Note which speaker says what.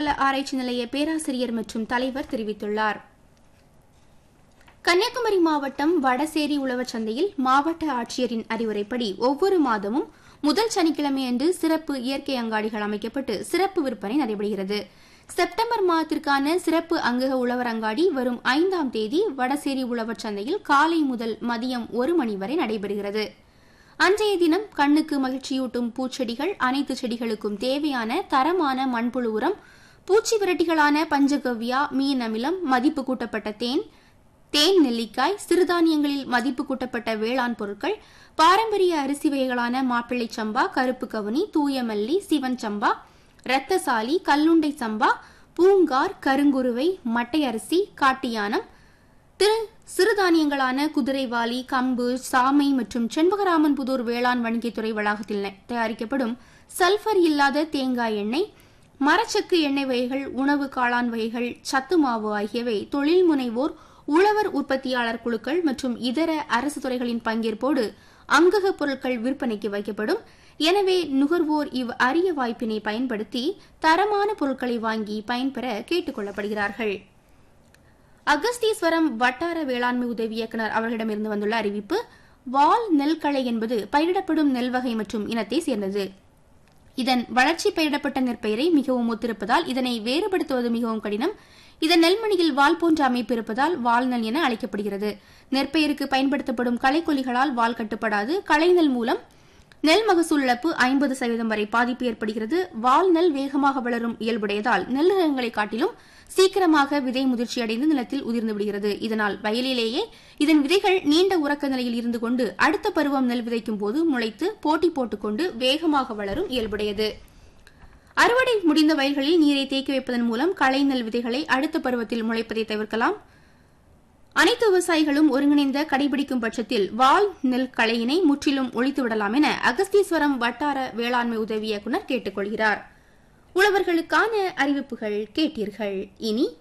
Speaker 1: மண்வள ஆராய்ச்சி நிலைய பேராசிரியர் மற்றும் தலைவர் தெரிவித்துள்ளார் கன்னியாகுமரி மாவட்டம் வடசேரி உழவர் சந்தையில் மாவட்ட ஆட்சியரின் அறிவுரைப்படி ஒவ்வொரு மாதமும் முதல் சனிக்கிழமையன்று சிறப்பு இயற்கை அங்காடிகள் அமைக்கப்பட்டு சிறப்பு விற்பனை நடைபெறுகிறது செப்டம்பர் மாதத்திற்கான சிறப்பு அங்கக உழவர் அங்காடி வரும் ஐந்தாம் தேதி வடசேரி உழவர் சந்தையில் காலை முதல் மதியம் ஒரு மணி வரை நடைபெறுகிறது அன்றைய தினம் கண்ணுக்கு மகிழ்ச்சியூட்டும் பூச்செடிகள் அனைத்து செடிகளுக்கும் தேவையான தரமான மண்புழு உரம் பூச்சி விரட்டிகளான பஞ்சகவ்யா மீன் அமிலம் மதிப்பு கூட்டப்பட்ட தேன் தேன் நெல்லிக்காய் சிறுதானியங்களில் மதிப்பு கூட்டப்பட்ட வேளாண் பொருட்கள் பாரம்பரிய அரிசி வகைகளான மாப்பிள்ளை சம்பா கருப்பு கவுனி தூயமல்லி சிவன் சம்பா ரத்தசாலி கல்லுண்டை சம்பா பூங்கார் கருங்குருவை மட்டை அரிசி காட்டியானம் திரு சிறுதானியங்களான குதிரைவாலி கம்பு சாமை மற்றும் செண்பகராமன் புதூர் வேளாண் வணிகத்துறை வளாகத்தில் தயாரிக்கப்படும் சல்பர் இல்லாத தேங்காய் எண்ணெய் மரச்சக்கு எண்ணெய் வகைகள் உணவு காளான் வகைகள் சத்து மாவு ஆகியவை தொழில் முனைவோர் உழவர் உற்பத்தியாளர் குழுக்கள் மற்றும் இதர அரசு துறைகளின் பங்கேற்போடு அங்கக பொருட்கள் விற்பனைக்கு வைக்கப்படும் எனவே நுகர்வோர் இவ் அரிய வாய்ப்பினை பயன்படுத்தி தரமான பொருட்களை வாங்கி பயன்பெற கேட்டுக் கொள்ளப்படுகிறார்கள் அகஸ்தீஸ்வரம் வட்டார வேளாண்மை உதவி இயக்குநர் அவர்களிடமிருந்து வந்துள்ள அறிவிப்பு வால் நெல்களை என்பது பயிரிடப்படும் நெல் வகை மற்றும் இனத்தை சேர்ந்தது இதன் வளர்ச்சி பயிரிடப்பட்ட நெற்பெயரை மிகவும் ஒத்திருப்பதால் இதனை வேறுபடுத்துவது மிகவும் கடினம் இதன் நெல்மணியில் வால் போன்ற அமைப்பு இருப்பதால் வால்நெல் என அழைக்கப்படுகிறது நெற்பெயருக்கு பயன்படுத்தப்படும் களைக்கொல்லிகளால் வால் கட்டுப்படாது களைநெல் மூலம் நெல் மகசூல் இழப்பு ஐம்பது சதவீதம் வரை பாதிப்பு ஏற்படுகிறது வால் நெல் வேகமாக வளரும் இயல்புடையதால் நெல் ரகங்களை காட்டிலும் சீக்கிரமாக விதை முதிர்ச்சியடைந்து நிலத்தில் உதிர்ந்து விடுகிறது இதனால் வயலிலேயே இதன் விதைகள் நீண்ட உறக்க நிலையில் இருந்து கொண்டு அடுத்த பருவம் நெல் விதைக்கும் போது முளைத்து போட்டி போட்டுக்கொண்டு வேகமாக வளரும் இயல்புடையது அறுவடை முடிந்த வயல்களில் நீரை தேக்கி வைப்பதன் மூலம் களை நெல் விதைகளை அடுத்த பருவத்தில் முளைப்பதை தவிர்க்கலாம் அனைத்து விவசாயிகளும் ஒருங்கிணைந்த கடைபிடிக்கும் பட்சத்தில் வால் நெல் களையினை முற்றிலும் ஒழித்து விடலாம் என அகஸ்தீஸ்வரம் வட்டார வேளாண்மை உதவி இயக்குநர் கேட்டுக் கொள்கிறார் உழவர்களுக்கான அறிவிப்புகள் கேட்டீர்கள் இனி